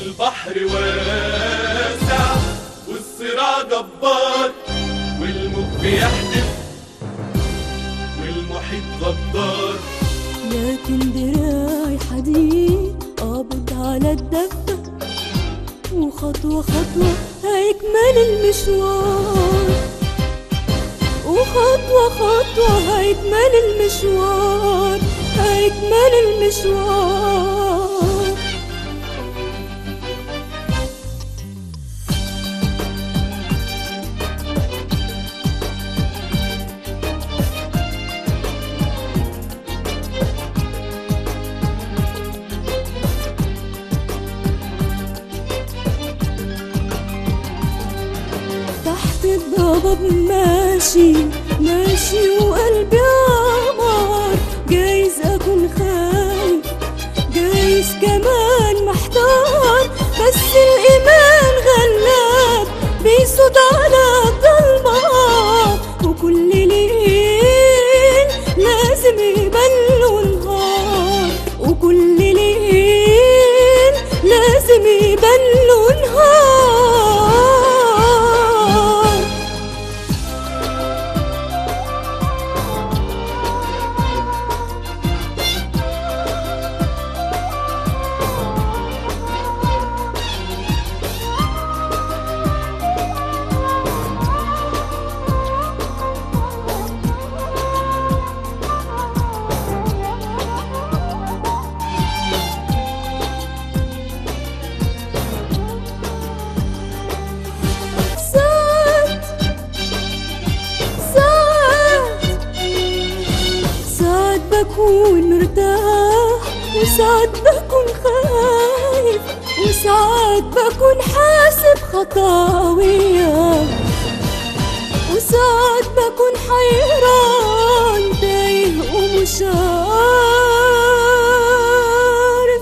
البحر واسع والصراع جبار والموج بيحدف والمحيط غدار لكن دراعي حديد قابض على الدفة وخطوة خطوة هيكمل المشوار وخطوة خطوة هيكمل المشوار هيكمل المشوار تحت الضباب ماشي ماشي وقلبي عمار جايز اكون خايف جايز كمان محتار بس الايمان غلاب بيصد على الضلمة وكل ليل لازم يبان له نهار وكل ليل لازم يبان له نهار ساعات ساعات ساعات بكون مرتاح وساعات بكون خايف وساعات بكون حاسب خطاوية وساعات بكون حيران تايه ومش عارف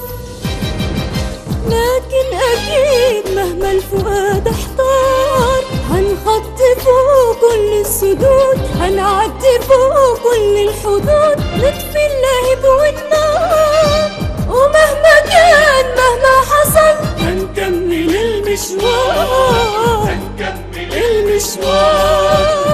لكن أكيد مهما الفؤاد احتار هنخطي فوق كل السدود هنعدي فوق كل الحدود نطفي اللهب والنار ومهما كان مهما حصل هنكمل المشوار هنكمل المشوار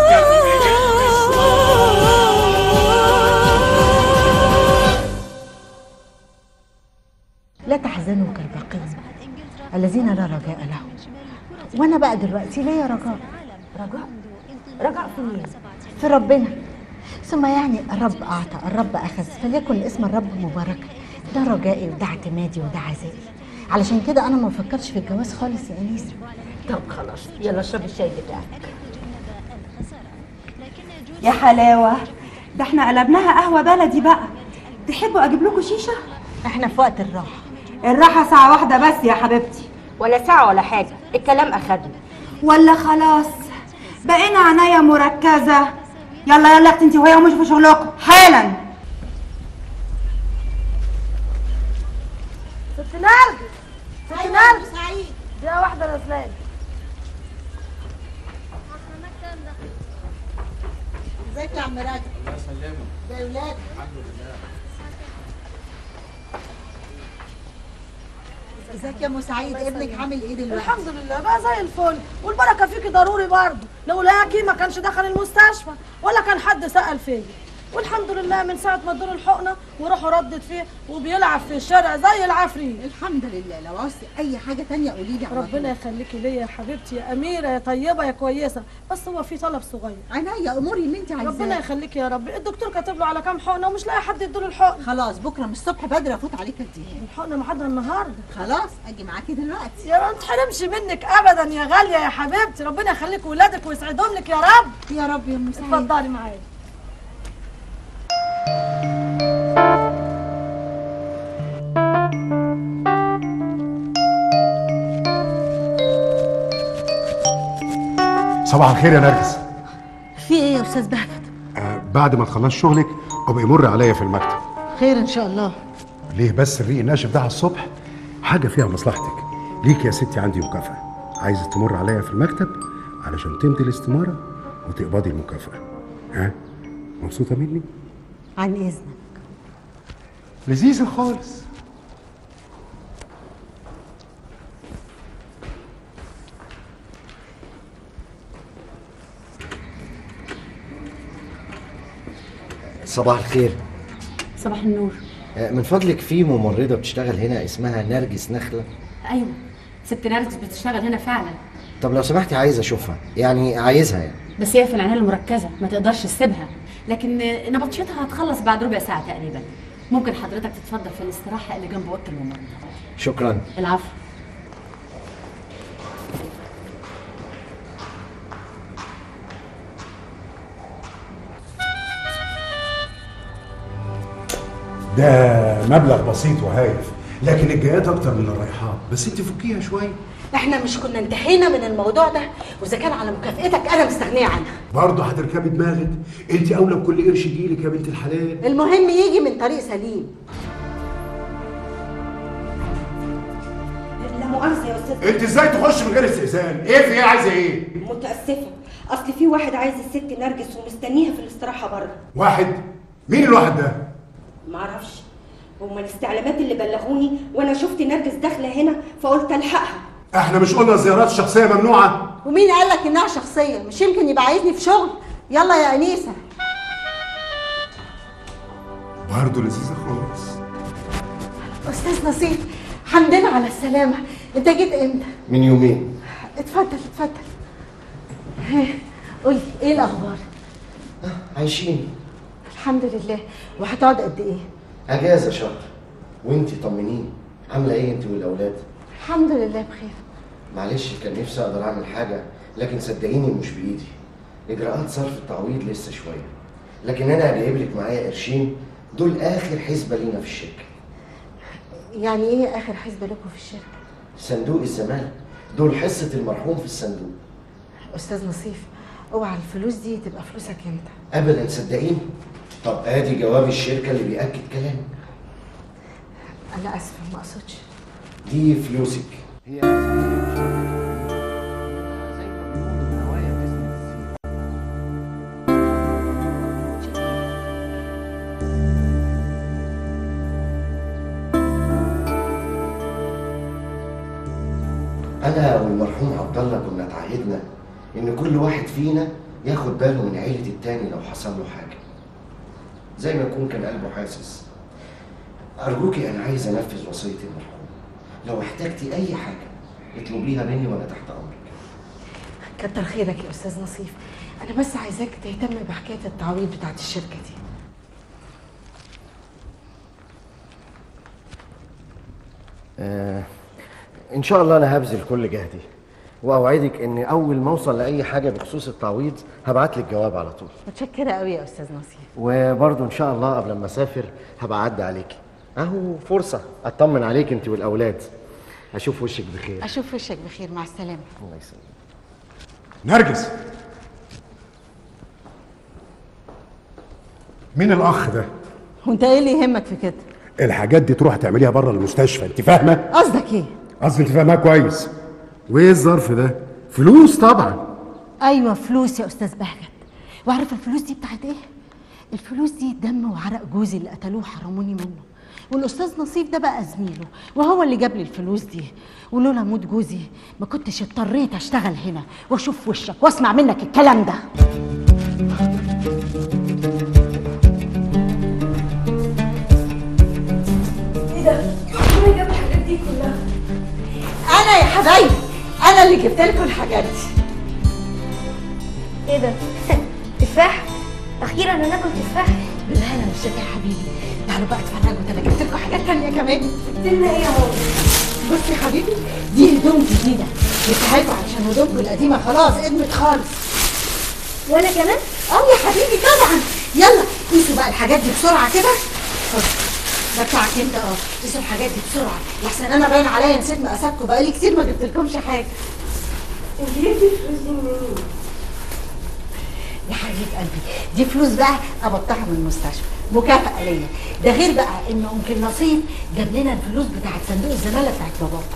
لا تحزنوا كالباقين الذين لا رجاء لهم وانا بقى دلوقتي ليا رجاء رجاء رجاء في مين في ربنا ثم يعني الرب اعطى الرب اخذ فليكن اسم الرب مباركا ده رجائي وده اعتمادي وده عزائي علشان كده انا ما بفكرش في الجواز خالص يا انيسه طب خلاص يلا اشرب الشاي بتاعك يا حلاوة ده احنا قلبناها قهوة بلدي بقى تحبوا اجيب لكم شيشة؟ احنا في وقت الراحه الراحة ساعة واحدة بس يا حبيبتي ولا ساعة ولا حاجة الكلام أخدنا ولا خلاص بقينا عناية مركزة يلا يلا اختي انت وهي ومش في شغلكم حالا ست نرجس ست نرجس دي واحدة نازلة ازيك يا عم راجل الله يسلمك زي ولاد الحمد لله ازيك يا ام سعيد ابنك عامل ايه دلوقتي الحمد لله بقى زي الفل والبركة فيكي ضروري برضه لو لقاكي ما كانش دخل المستشفى ولا كان حد سأل فيا والحمد لله من ساعة ما ادوا الحقنة وراحوا ردت فيه وبيلعب في الشارع زي العفريت الحمد لله لو عوزتي اي حاجه تانية قولي لي على ربنا طول. يخليكي ليا يا حبيبتي يا أميرة يا طيبة يا كويسة بس هو في طلب صغير عينيا اموري اللي انت عايزاه ربنا يخليكي يا رب الدكتور كاتب له على كام حقنة ومش لاقي حد يديله الحقنة خلاص بكره من الصبح بدري افوت عليك اديها الحقنة محضرة النهاردة خلاص اجي معاكي دلوقتي يا رب تحرمش منك ابدا يا غاليه يا حبيبتي ربنا يخليك ولادك ويسعدهم لك يا رب يا رب يا ام سعيد اتفضلي معايا صباح الخير يا نرجس في ايه يا استاذ بهجت آه بعد ما تخلص شغلك ابقى يمر عليا في المكتب خير ان شاء الله ليه بس الريق الناشف ده على الصبح حاجه فيها مصلحتك ليك يا ستي عندي مكافاه عايزه تمر عليا في المكتب علشان تمضي الاستماره وتقبضي المكافاه ها مبسوطه مني عن اذنك لذيذه خالص صباح الخير صباح النور آه، من فضلك في ممرضة بتشتغل هنا اسمها نرجس نخلة ايوه ست نرجس بتشتغل هنا فعلا طب لو سمحتي عايز اشوفها يعني عايزها يعني بس هي في العنايه المركزه ما تقدرش تسيبها لكن نبطشتها هتخلص بعد ربع ساعه تقريبا ممكن حضرتك تتفضل في الاستراحه اللي جنب اوضه الممرضه شكرا العفو ده مبلغ بسيط وهايف لكن الجايات اكتر من الرايحات بس انت فكيها شويه احنا مش كنا انتهينا من الموضوع ده واذا كان على مكافئتك انا مستغنيه عنها برضه هتركبي دماغك انت اولى بكل قرش يجيلك يا بنت الحلال المهم يجي من طريق سليم لا مؤاخذة يا أستاذ انت ازاي تخش من غير استئذان ايه في ايه عايزه ايه متأسفة أصل في واحد عايز الست نرجس ومستنيها في الاستراحة بره واحد مين الواحد ده معرفش هما الاستعلامات اللي بلغوني وأنا شفت نرجس داخلة هنا فقلت ألحقها احنا مش قلنا الزيارات الشخصيه ممنوعه ومين قال لك انها شخصيه مش يمكن يبقى عايزني في شغل يلا يا انيسه برضه لذيذه خالص استاذ نصير الحمد لله على السلامه انت جيت امتى من يومين اتفضل اتفضل ها، قولي ايه الاخبار عايشين الحمد لله وهتقعد قد ايه اجازة شهر وانتي طمنيني عاملة ايه انت والاولاد الحمد لله بخير معلش كان نفسي اقدر اعمل حاجة لكن صدقيني مش بايدي اجراءات صرف التعويض لسه شوية لكن انا جايب لك معايا قرشين دول اخر حسبة لينا في الشركة يعني ايه اخر حسبه لكم في الشركه صندوق الزمالة دول حصة المرحوم في الصندوق استاذ نصيف اوعى الفلوس دي تبقى فلوسك انت ابدا صدقيني طب ادي جواب الشركة اللي بيأكد كلامي انا اسفه ما اقصدش دي فلوسك انا والمرحوم عبد الله كنا اتعهدنا ان كل واحد فينا ياخد باله من عيلة التاني لو حصل له حاجة زي ما يكون كان قلبه حاسس أرجوكي أنا عايز أنفذ وصية المرحوم لو احتجتي أي حاجة اطلبيها مني وأنا تحت أمرك كتر خيرك يا استاذ نصيف انا بس عايزاك تهتم بحكايه التعويض بتاعت الشركه دي آه إن شاء الله أنا هبذل كل جهدي وأوعدك إن أول ما أوصل لأي حاجة بخصوص التعويض هبعت لك جواب على طول متشكره قوي يا استاذ نصيف وبرضه إن شاء الله قبل ما أسافر هبقى أعدي عليكي أهو فرصة أطمن عليك أنت والأولاد أشوف وشك بخير اشوف وشك بخير مع السلامه الله يسلمك نرجس مين الاخ ده وانت ايه اللي يهمك في كده الحاجات دي تروح تعمليها بره المستشفى انت فاهمه قصدك ايه قصدي انت فاهمها كويس وايه الظرف ده فلوس طبعا ايوه فلوس يا استاذ بهجت وعارف الفلوس دي بتاعت ايه الفلوس دي دم وعرق جوزي اللي قتلوه حرموني منه والاستاذ نصيف ده بقى زميله وهو اللي جاب لي الفلوس دي ولولا موت جوزي ما كنتش اضطريت اشتغل هنا واشوف وشك واسمع منك الكلام ده ايه ده؟ مين جاب الحاجات دي كلها؟ انا يا حبايبي انا اللي جبت لكم الحاجات دي ايه ده؟ تفاح؟ اخيرا هناكل تفاح بالهنا والشفا يا حبيبي تعالوا بقى اتفرجوا ده انا جبت لكم حاجات تانية كمان جبت لنا ايه يا ماما؟ بصي يا حبيبي دي هدوم جديدة بتاعتكم عشان هدومكم القديمة خلاص ادمت خالص وانا كمان؟ اه يا حبيبي طبعا يلا قيسوا بقى الحاجات دي بسرعة كده خد. ده بتاعك انت اه قيسوا الحاجات دي بسرعة لحسن انا باين عليا نسيت مقاساتكم بقالي كتير ما جبتلكمش حاجة انت جبتي الفلوس دي منين؟ يا حبيب قلبي دي فلوس بقى قبضتها من المستشفى مكافأة ليا ده غير بقى ان انكل نصيب جاب لنا الفلوس بتاعت صندوق الزمالة بتاعت باباكم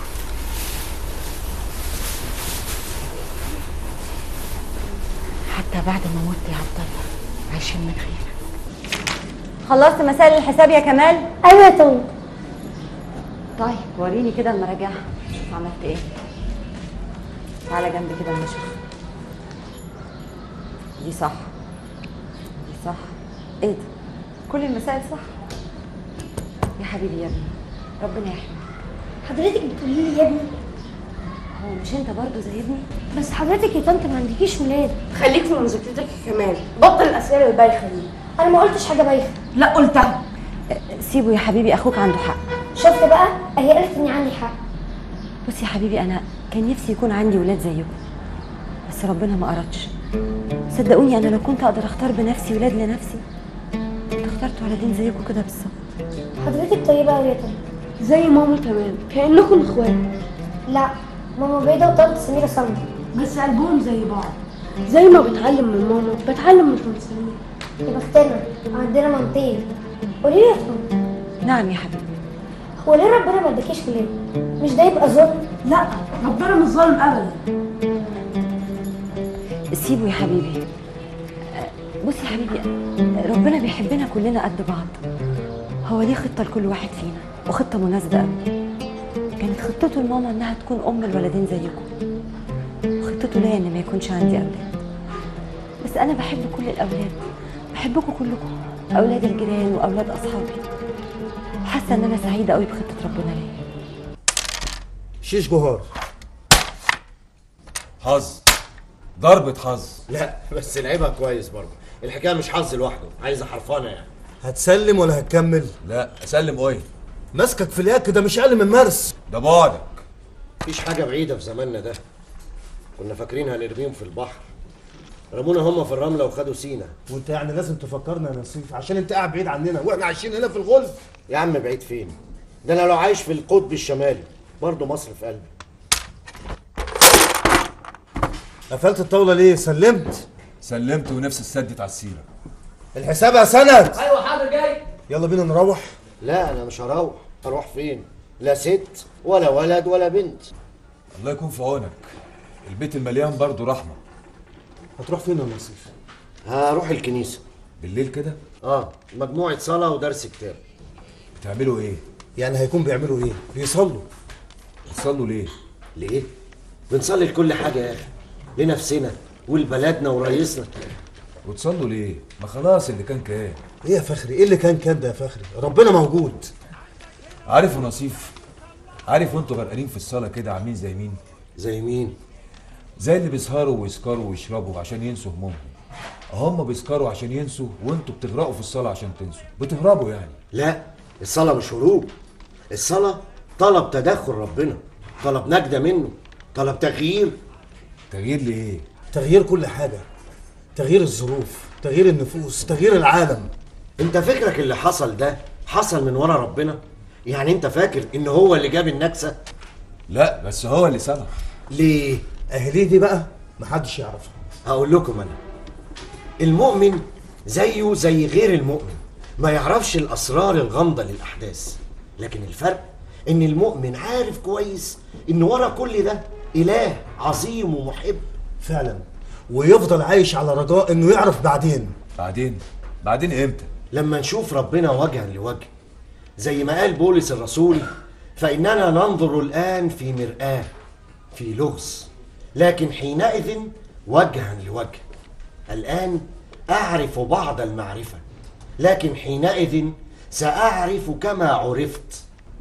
حتى بعد ما مت يا عبد الله عايشين من خير خلصت مسائل الحساب يا كمال؟ ايوه يا طنط طيب وريني كده المراجعة عملت ايه؟ تعالى جنبي كده اما اشوف دي صح دي صح ايه ده؟ كل المسائل صح يا حبيبي يا ابني ربنا يحميك حضرتك بتقولي لي يا ابني هو مش انت برضه زي ابني بس حضرتك يا طنط ما عندكيش ولاد خليك في مذاكرتك كمان بطل الاسئله البايخه دي انا ما قلتش حاجه بايخه لا قلتها سيبه يا حبيبي اخوك عنده حق شفت بقى اهي قالت اني عندي حق بص يا حبيبي انا كان نفسي يكون عندي ولاد زيكم بس ربنا ما اردش صدقوني انا لو كنت اقدر اختار بنفسي ولاد لنفسي كنت اخترت ولدين زيكم كده بالظبط حضرتك طيبه قوي يا طنط زي ماما كمان كانكم اخوات لا ماما بيضه وطنط سميره صمت بس قلبهم زي بعض زي ما بتعلم من ماما بتعلم من طنط سمير يا بختنا عندنا مامتين قولي لي يا طنط نعم يا حبيبي هو ليه ربنا ما اداكيش ولاد مش ده يبقى ظلم لا ربنا مش ظالم ابدا سيبه يا حبيبي آه، بص يا حبيبي آه، ربنا بيحبنا كلنا قد بعض هو ليه خطه لكل واحد فينا وخطه مناسبه قوي كانت خطته لماما انها تكون ام الولدين زيكم وخطته ليا ان ما يكونش عندي اولاد بس انا بحب كل الاولاد بحبكم كلكم اولاد الجيران واولاد اصحابي وحاسه ان انا سعيده قوي بخطه ربنا ليا شيش جوهر حظ ضربة حظ لا بس لعبها كويس برضه الحكايه مش حظ لوحده عايزه حرفانه يعني هتسلم ولا هتكمل لا اسلم اوي ماسكك في اليك ده مش اقل من مرس ده بعدك مفيش حاجه بعيده في زماننا ده كنا فاكرين هنرميهم في البحر رمونا هم في الرمله وخدوا سينا وانت يعني لازم تفكرنا يا نصيف عشان انت قاعد بعيد عننا واحنا عايشين هنا في الغلب يا عم بعيد فين ده انا لو عايش في القطب الشمالي برضه مصر في قلبي قفلت الطاوله ليه سلمت سلمت ونفسي اتسدت على السيرة الحساب يا سند ايوه حاضر جاي يلا بينا نروح لا انا مش هروح اروح فين لا ست ولا ولد ولا بنت الله يكون في عونك البيت المليان برضه رحمة هتروح فين يا نصيف هروح الكنيسه بالليل كده اه مجموعه صلاه ودرس كتاب بتعملوا ايه يعني هيكون بيعملوا ايه بيصلوا بتصلوا ليه ليه بنصلي لكل حاجه يا اخي لنفسنا ولبلدنا ورئيسنا وتصلوا ليه ما خلاص اللي كان كان ايه يا فخري ايه اللي كان كان ده يا فخري ربنا موجود عارف يا نصيف عارف وانتوا غرقانين في الصلاة كده عاملين زي مين زي مين زي اللي بيسهروا ويسكروا ويشربوا عشان ينسوا همومهم هم بيسكروا عشان ينسوا وانتوا بتغرقوا في الصلاة عشان تنسوا بتهربوا يعني لا الصلاه مش هروب الصلاه طلب تدخل ربنا طلب نجدة منه طلب تغيير تغيير لايه تغيير كل حاجه تغيير الظروف تغيير النفوس تغيير العالم انت فكرك اللي حصل ده حصل من ورا ربنا يعني انت فاكر ان هو اللي جاب النكسه لا بس هو اللي سمح ليه اهليه دي بقى محدش يعرفها هقول لكم انا المؤمن زيه زي غير المؤمن ما يعرفش الاسرار الغامضه للاحداث لكن الفرق ان المؤمن عارف كويس ان ورا كل ده اله عظيم ومحب فعلا ويفضل عايش على رجاء انه يعرف بعدين بعدين بعدين امتى لما نشوف ربنا وجها لوجه زي ما قال بولس الرسول فإننا ننظر الآن في مرآة في لغز لكن حينئذ وجها لوجه الآن أعرف بعض المعرفة لكن حينئذ سأعرف كما عرفت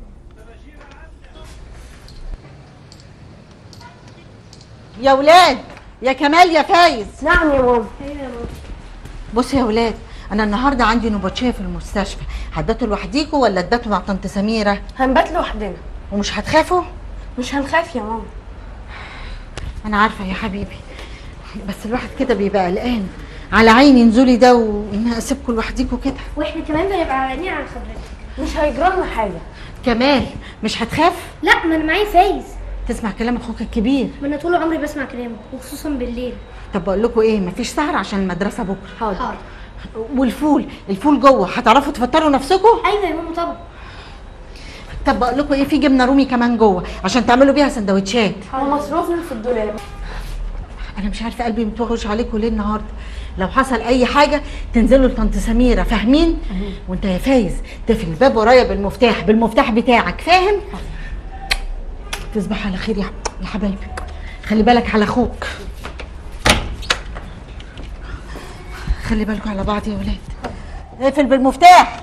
يا ولاد يا كمال يا فايز نعم يا ماما بصوا يا ولاد انا النهارده عندي نبطشيه في المستشفى هتباتوا لوحديكوا ولا تباتوا مع طنط سميره هنبات لوحدنا ومش هتخافوا مش هنخاف يا ماما انا عارفه يا حبيبي بس الواحد كده بيبقى قلقان على عيني نزولي ده وان اسيبكم لوحديكوا كده واحنا كمان بنبقى قلقانين على خبرتك مش هيجرالنا حاجه كمال مش هتخاف لا ما انا معايا فايز تسمع كلام اخوك الكبير ما انا طول عمري بسمع كلامه وخصوصا بالليل طب بقول لكم ايه مفيش سهر عشان المدرسه بكره حاضر والفول الفول جوه هتعرفوا تفطروا نفسكم ايوه يا ماما طبعا طب بقول لكم ايه في جبنه رومي كمان جوه عشان تعملوا بيها سندوتشات ومصروفنا في الدولاب انا مش عارفه قلبي متوغش عليكم ليه النهارده لو حصل اي حاجه تنزلوا لطنط سميره فاهمين وانت يا فايز تقفل الباب ورايا بالمفتاح بالمفتاح بتاعك فاهم تصبح على خير يا يا حبايبي خلي بالك على اخوك خلي بالكم على بعض يا ولاد اقفل بالمفتاح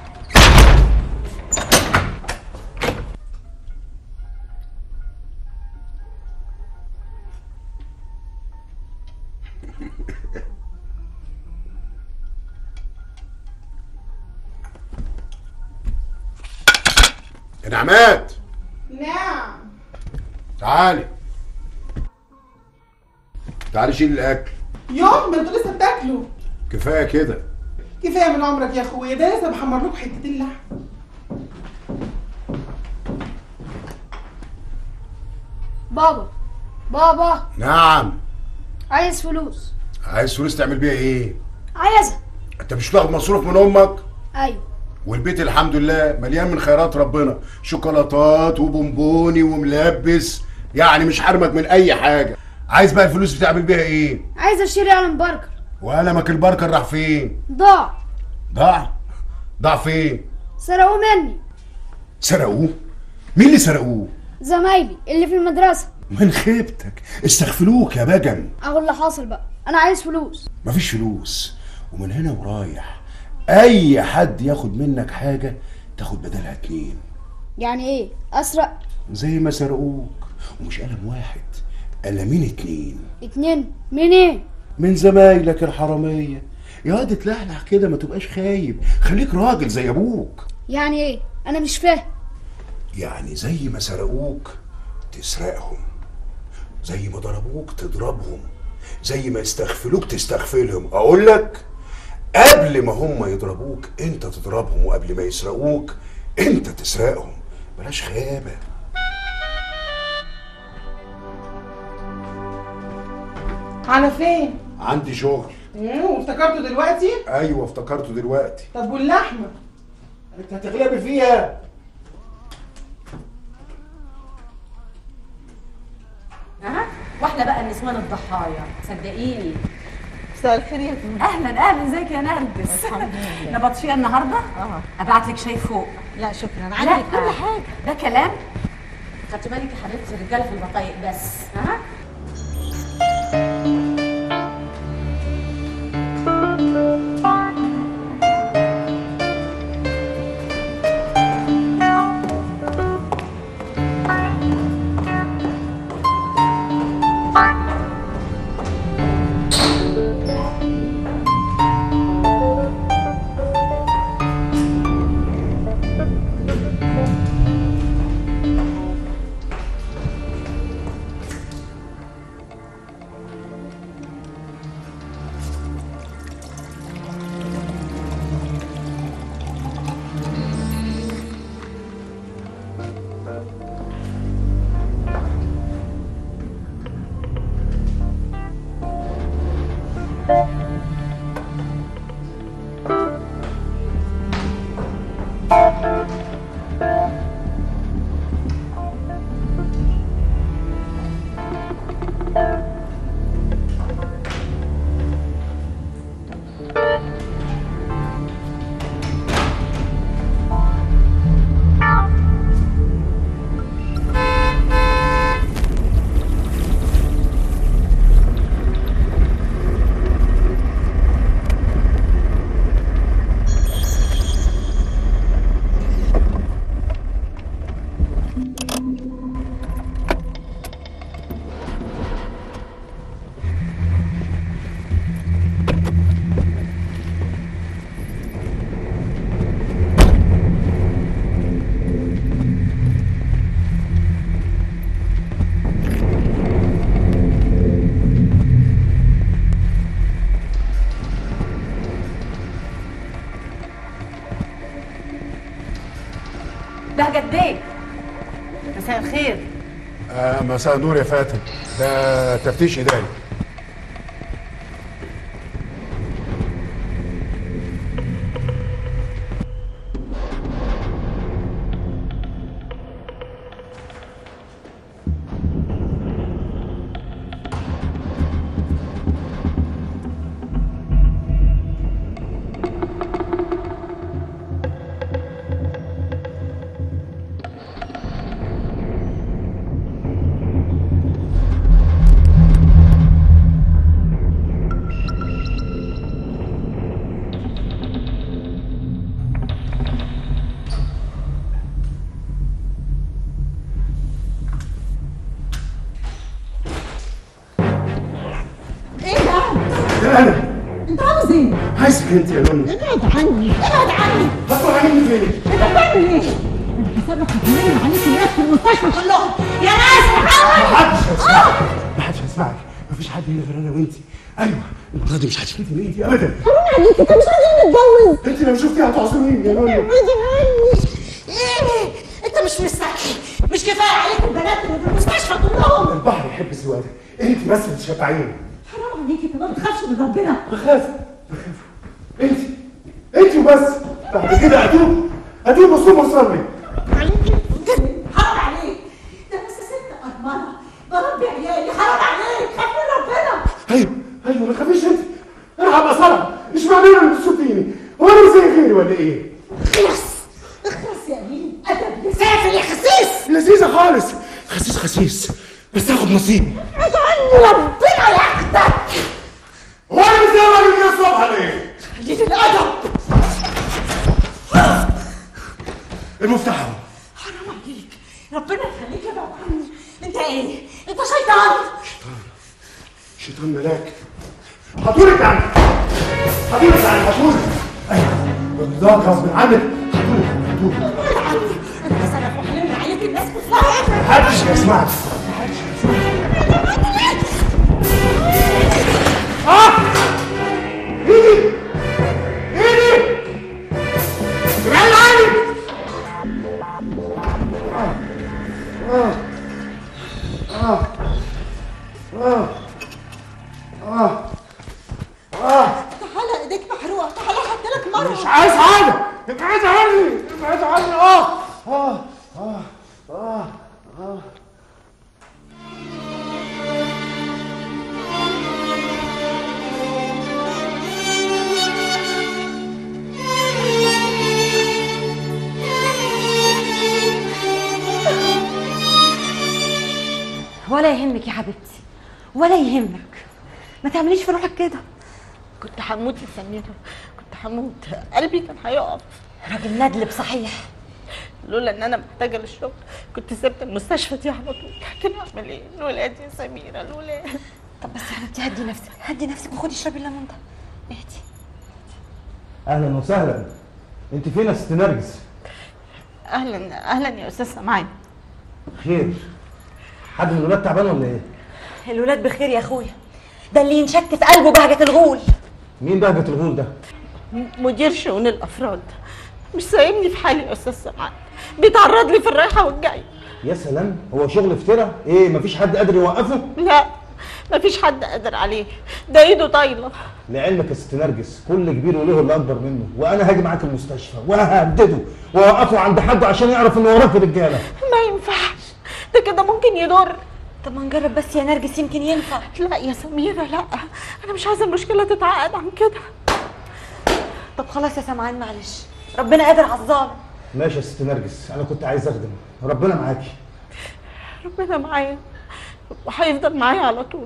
يا نعمات نعم تعالي تعالي شيل الاكل يوم ما انتوا لسه بتاكلوا كفايه كده كفايه من عمرك يا اخويا ده لسه بحمر لكم حتتين لحم بابا بابا نعم عايز فلوس عايز فلوس تعمل بيها ايه عايزها انت مش بتاخد مصروف من امك ايوه والبيت الحمد لله مليان من خيرات ربنا شوكولاتات وبونبوني وملبس يعني مش حرمك من اي حاجه عايز بقى الفلوس بتعمل بيها ايه عايز اشتري قلم بركر وقلمك البركه راح فين ضاع ضاع ضاع فين سرقوه مني سرقوه مين اللي سرقوه زمايلي اللي في المدرسة من خيبتك استغفلوك يا بجم اهو اللي حاصل بقى انا عايز فلوس مفيش فلوس ومن هنا ورايح اي حد ياخد منك حاجه تاخد بدلها اتنين يعني ايه اسرق زي ما سرقوك ومش قلم واحد قلمين اتنين اتنين منين من زمايلك الحراميه يا واد اتلحلح كده ما تبقاش خايب خليك راجل زي ابوك يعني ايه انا مش فاهم يعني زي ما سرقوك تسرقهم زي ما ضربوك تضربهم زي ما استغفلوك تستغفلهم اقول لك قبل ما هم يضربوك انت تضربهم وقبل ما يسرقوك انت تسرقهم بلاش خيابه على فين؟ عندي شغل مم، وافتكرته دلوقتي؟ ايوه افتكرته دلوقتي طب واللحمه؟ انت هتغلبي فيها ها واحده بقى النسوان الضحايا صدقيني مساء الخير يا زوزو اهلا اهلا ازيك يا نرجس الحمد لله. نبطشيه النهارده اه ابعت لك شاي فوق لا شكرا لا، عندي كل حاجه ده كلام خدت بالك يا حبيبتي الرجاله في البطايق بس ها بهجت بيه مساء الخير آه مساء النور يا فاتن ده تفتيش اداري انا انت عاوز ايه؟ عايزك انت يا نونو ابعد عني ابعد عني هتروح مني فين؟ انت بتعمل ايه؟ انا حسابك هتنام عليك الناس في المستشفى كلهم يا ناس محدش هيسمعك محدش هيسمعك مفيش حد هنا غير انا وانت ايوه المره دي مش هتشوفي انت ابدا حرام عليك انت مش عايزين نتجوز انت لو شفتيها هتعذريني يا نونو ابعد عني ايه انت مش مستحي مش كفايه عليك البنات اللي في المستشفى كلهم البحر يحب الزواج انت بس اللي تشبعيني حرام عليك انت ما بتخافش من ربنا بخاف بخاف انت انت وبس بعد كده اتوب اتوب واصوم واصلي حرام عليك ده بس ست أرملة بربي عيالي حرام عليك خاف من ربنا ايوه ايوه ما تخافيش انت انا هبقى صلع مش معنى انك تصدقيني هو انا زي غيري ولا ايه؟ اخلص اخلص يا مين ادب يا سافل يا خسيس لذيذه خالص خسيس خسيس بس هاخد نصيبي ابعد عني ربنا ياخدك هو انا مش زي من الصبح ليه؟ قليل الادب المفتاح اهو حرام عليك ربنا يخليك ابعد عني انت ايه؟ انت شيطان شيطان ملاك هاتولك عني هاتولك عني هاتولك ايوه برضاك غصب عنك هاتولك هاتولك ابعد عني انا هسرح واحلم عليك الناس كلها محدش هيسمعك اه ايدي ايدي ابعد عني اه اه اه اه اه تعالى ايديك محروقه تعالى احط لك مره مش عايز حاجه ابعد عني ابعد عني اه اه اه اه اه ولا يهمك يا حبيبتي ولا يهمك ما تعمليش في روحك كده كنت هموت يا سميرة كنت هموت قلبي كان هيقف راجل ندلب صحيح لولا ان انا محتاجه للشغل كنت سبت المستشفى دي على طول لكن اعمل ايه الولاد يا سميرة الولاد طب بس يا حبيبتي هدي نفسك هدي نفسك وخدي اشربي الليمون ده اهدي اهلا وسهلا انت فين يا ست نرجس اهلا اهلا يا استاذ سمعان خير حد من الولاد تعبان ولا ايه الولاد بخير يا اخويا ده اللي ينشك في قلبه بهجة الغول مين بهجة الغول ده م- مدير شؤون الافراد مش سايبني في حالي يا استاذ سمعان بيتعرض لي في الرايحه والجايه يا سلام هو شغل افترا ايه مفيش حد قادر يوقفه لا مفيش حد قادر عليه ده ايده طايله لعلمك يا ست نرجس كل كبير وله اللي اكبر منه وانا هاجي معاك المستشفى وههدده واوقفه عند حد عشان يعرف ان وراه رجاله ما ينفعش ده كده ممكن يضر طب ما نجرب بس يا نرجس يمكن ينفع لا يا سميرة لا انا مش عايزه المشكله تتعقد عن كده طب خلاص يا سمعان معلش ربنا قادر على الظالم ماشي يا ست نرجس انا كنت عايز اخدم ربنا معاكي ربنا معايا وهيفضل معايا على طول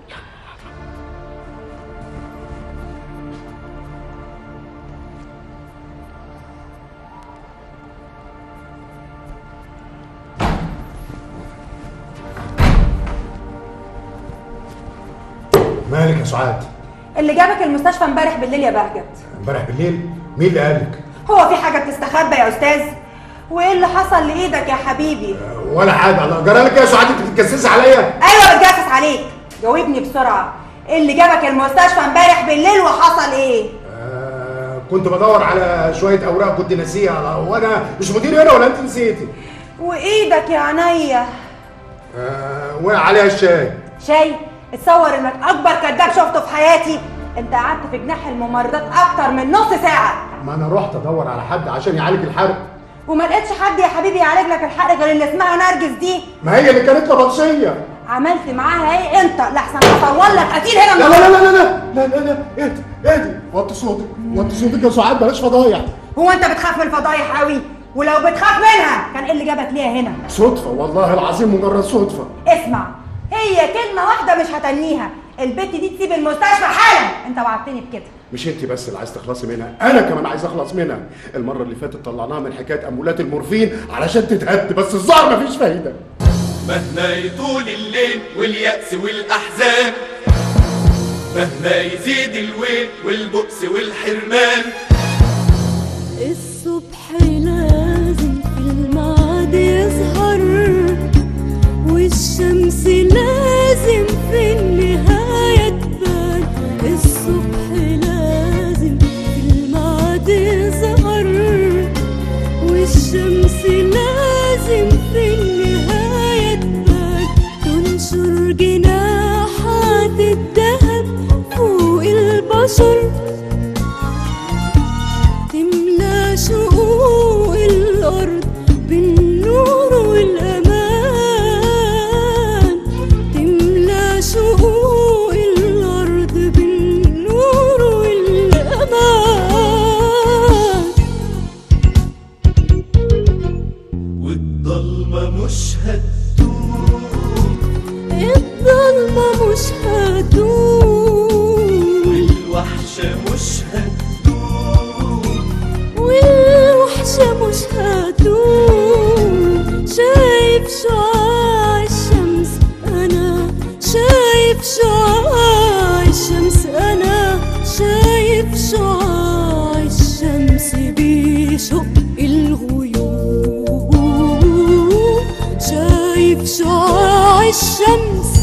مالك يا سعاد اللي جابك المستشفى امبارح بالليل يا بهجت امبارح بالليل مين اللي قالك هو في حاجه بتستخبى يا استاذ وايه اللي حصل لايدك يا حبيبي ولا حاجه الله جرالك ايه يا سعاد انت بتتجسسي عليا ايوه بتجسس عليك جاوبني بسرعه ايه اللي جابك المستشفى امبارح بالليل وحصل ايه آه كنت بدور على شويه اوراق كنت ناسيها وانا مش مدير هنا ولا انت نسيتي وايدك يا عينيا آه وقع عليها الشاي شاي اتصور انك اكبر كذاب شفته في حياتي انت قعدت في جناح الممرضات اكتر من نص ساعه ما انا رحت ادور على حد عشان يعالج الحرق وما لقيتش حد يا حبيبي يعالج لك الحرق غير اللي اسمها نرجس دي ما هي اللي كانت لبطشيه عملت معاها ايه انت لحسن اصور لك قتيل هنا لا لا لا لا لا لا لا لا اهدي اهدي وطي صوتك وطي صوتك يا سعاد بلاش فضايح هو انت بتخاف من الفضايح قوي ولو بتخاف منها كان ايه اللي جابك ليها هنا صدفه والله العظيم مجرد صدفه اسمع هي كلمه واحده مش هتنيها البت دي تسيب المستشفى حالا انت وعدتني بكده مش انت بس اللي عايز تخلصي منها انا كمان عايز اخلص منها المره اللي فاتت طلعناها من حكايه امولات المورفين علشان تتهد بس الظاهر مفيش فايده مهما يطول الليل واليأس والأحزان مهما يزيد الويل والبؤس والحرمان الصبح لازم في الميعاد يظهر والشمس لازم في النهاية تبان الصبح لازم في الميعاد يظهر والشمس لازم في النهاية تبان تنشر جناحات الذهب فوق البشر تملى شقوق الأرض بالنور والأمان تملى شقوق الأرض بالنور والأمان والضلمة مش هتدوم الظلمة مش هتدوم والوحشة مش هتدوم والوحشة مش هتدوم شايف شعاع الشمس أنا شايف شعاع الشمس أنا شايف شعاع الشمس بيشق الغيوم شايف شعاع الشمس